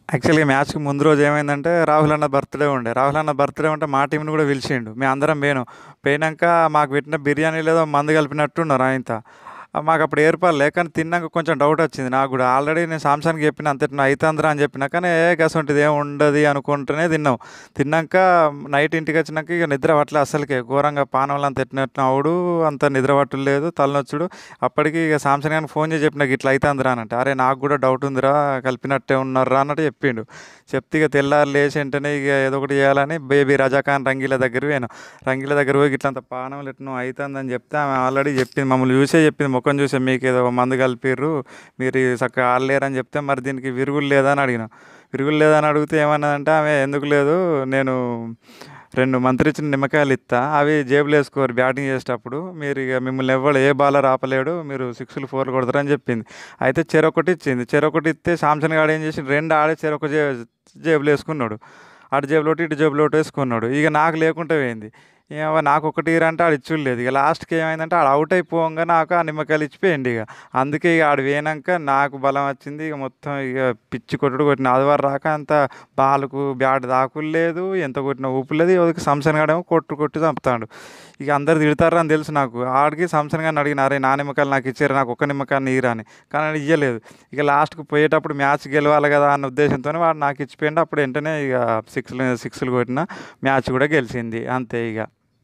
యాక్చువల్‌గా మ్యాచ్‌కి ముందు రోజు ఏమైందంటే రాహుల్ అన్న బర్త్‌డే ఉండే. రాహుల్ అన్న బర్త్‌డే ఉంటే మా టీమ్‌ని కూడా పిలిచిండు. మేమందరం పోయినాం. పోయినంక మాకు పెట్టిన బిర్యానీలో ఏదో మందు కలిపినట్టున్నారు ఆయింత. మాకప్పుడు ఏర్పాటులే కానీ తిన్నాక కొంచెం డౌట్ వచ్చింది నాకు కూడా. ఆల్రెడీ నేను సామ్‌సన్‌కి చెప్పిన అంత ఇట్లా అయితందిరా అని చెప్పిన. కానీ ఏ గసొంటిది ఏమి ఉండదు అనుకుంటూనే తిన్నాం. తిన్నాక నైట్ ఇంటికి వచ్చినాక ఇక నిద్ర పట్టలే అస్సలకే. ఘోరంగా పానంలో అంత ఎట్టినట్టు అవుడు అంత నిద్ర పట్టులేదు తలనొచ్చుడు. అప్పటికి ఇక సామ్‌సన్ గానికి ఫోన్ చేసి చెప్పిన గిట్ల అయితందిరా అనంటే, అరే నాకు కూడా డౌట్ ఉందిరా కలిపినట్టే ఉన్నారురా అన్నట్టు చెప్పిండు. చెప్తే ఇక తెల్లారి లేచి వెంటనే ఇక ఏదో ఒకటి చేయాలని బేబీ రజాఖాన్ రంగీలా దగ్గరికి పోయినాం. రంగీలా దగ్గర పోయి గిట్ల అంత పానంలో ఎట్నో అయితందని చెప్తే ఆమె ఆల్రెడీ చెప్పింది. మమ్మల్ని చూసే చెప్పింది మొఖం చూసే మీకేదో మందు కలిపిర్రు. మీరు చక్కగా ఆడలేరని చెప్తే మరి దీనికి విరుగుడు లేదా అని అడిగినాం. విరుగుడు లేదా అని అడిగితే ఏమన్నదంటే ఆమె ఎందుకు లేదు నేను 2 మంత్రిచ్చిన నిమ్మకాయలు ఇత్తా. అవి జేబులో వేసుకోర్రి బ్యాటింగ్ చేసేటప్పుడు. మీరు ఇక మిమ్మల్ని ఎవ్వడు ఏ బౌలర్ ఆపలేడు. మీరు సిక్స్‌లు, ఫోర్‌లు కొడతారు అని చెప్పింది. అయితే చెరొకటి ఇచ్చింది. చెరొకటి ఇస్తే సామ్‌సన్ గాడు ఏం చేసిండు 2 ఆడే చెరొక జే జేబులో వేసుకున్నాడు. అటు జేబులో ఒకటి, ఇటు జేబులో ఒకటి వేసుకున్నాడు. ఇక నాకు లేకుండా పోయింది. ఏమో నాకు ఒకటి ఇయ్యిరా అంటే ఆడు ఇచ్చుడు లేదు. ఇక లాస్ట్‌కి ఏమైందంటే ఆడు ఔట్ అయిపోంగా నాకు ఆ నిమ్మకాయలు ఇచ్చి పోయిండు ఇక. అందుకే ఇక ఆడు పోయినంక నాకు బలం వచ్చింది. ఇక మొత్తం ఇక పిచ్చి కొట్టుడు కొట్టిన. ఆదివారం రాక అంత బాల్‌కు బ్యాట్ తాకుడు లేదు. ఎంత కొట్టినా ఊపు లేదు. ఇవతల సామ్‌సన్ గాడేమో కొట్టు కొట్టి చంపుతాండు. ఇక అందరు తిడతారు అని తెలుసు నాకు. ఆడికి సామ్‌సన్ గాడిని అడిగిన అరే నా నిమ్మకాయలు నాకు ఇచ్చిర్రా నాకు ఒక్క నిమ్మకాయని ఇయ్యిరా అని. కానీ ఆడు ఇయ్యలేదు. ఇక లాస్ట్‌కి పోయేటప్పుడు మ్యాచ్ గెలవాలి కదా అన్న ఉద్దేశంతోనే వాడు నాకు ఇచ్చిపోయిండు. అప్పుడు వెంటనే ఇక సిక్స్‌లు సిక్స్‌లు కొట్టిన. మ్యాచ్ కూడా గెలిచింది. అంతే ఇక.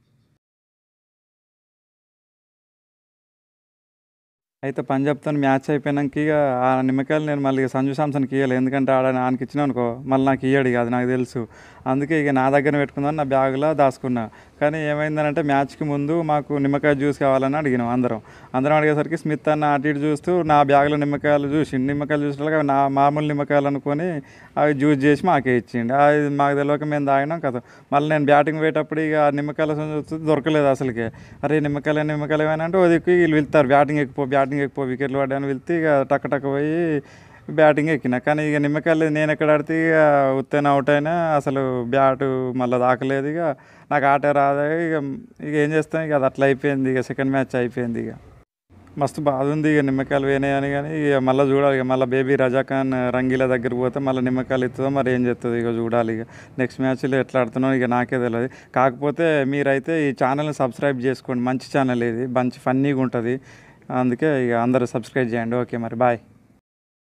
అయితే పంజాబ్‌తోని మ్యాచ్ అయిపోయినంక ఇక ఆ నిమ్మకాయలు నేను మళ్ళీ సంజు సామ్‌సన్‌కి ఇయ్యలే. ఎందుకంటే ఆడ ఆనికి ఇచ్చినామనుకో మళ్ళీ నాకు ఇయ్యడు ఇక అది నాకు తెలుసు. అందుకే ఇక నా దగ్గరనే పెట్టుకుందామని నా బ్యాగ్‌లో దాచుకున్నా. కానీ ఏమైందనంటే మ్యాచ్‌కి ముందు మాకు నిమ్మకాయ జ్యూస్ కావాలని అడిగినాం అందరం. అందరం అడిగేసరికి స్మిత్ అన్న అటు ఇటు చూస్తూ నా బ్యాగ్‌లో నిమ్మకాయలు చూసిండు. నిమ్మకాయలు చూసేసరికి అవి నా మామూలు నిమ్మకాయలు అనుకోని అవి జ్యూస్ చేసి మాకే ఇచ్చిండు. అది మాకు తెలవక మేము తాగినాం ఖతం. మళ్ళీ నేను బ్యాటింగ్ పోయేటప్పుడు ఇక ఆ నిమ్మకాయల చూస్తే దొరకలేదు అసలుకే. అరే నిమ్మకాయలు నిమ్మకాయలు ఏమైనా అంటే ఓ దిక్కు వీళ్ళు పిలుత్తారు బ్యాటింగ్ ఎక్కిపో బ్యాటింగ్ ఎక్కిపో వికెట్లు పడ్డాయని పిలిస్తే ఇక టక టక పోయి బ్యాటింగ్ ఎక్కిన. కానీ ఇక నిమ్మకాయలు నేను ఎక్కడ ఆడితే ఇక ఉత్తగానే అవుట్ అయినా అసలు బ్యాటు మళ్ళా తాకలేదు ఇక. నాకు ఆటే రాదు ఇక ఇక ఏం చేస్తాం ఇక అది అట్లా అయిపోయింది ఇక సెకండ్ మ్యాచ్ అయిపోయింది ఇక. మస్తు బాధ ఉంది ఇక నిమ్మకాయలు పోయినాయని కానీ ఇక మళ్ళీ చూడాలి ఇక మళ్ళీ బేబీ రజాఖాన్ రంగీలా దగ్గరికి పోతే మళ్ళీ నిమ్మకాయలు ఇస్తుందో మరి ఏం చేస్తుందో ఇక చూడాలి ఇక. నెక్స్ట్ మ్యాచ్‌లో ఎట్లా ఆడుతున్నానో ఇక నాకే తెలవదు. కాకపోతే మీరైతే ఈ ఛానల్‌ని సబ్స్క్రైబ్ చేసుకోండి. మంచి ఛానల్ ఇది. మంచి ఫన్నీగా ఉంటది. అందుకే ఇక అందరూ సబ్స్క్రైబ్ చేయండి. ఓకే మరి బాయ్.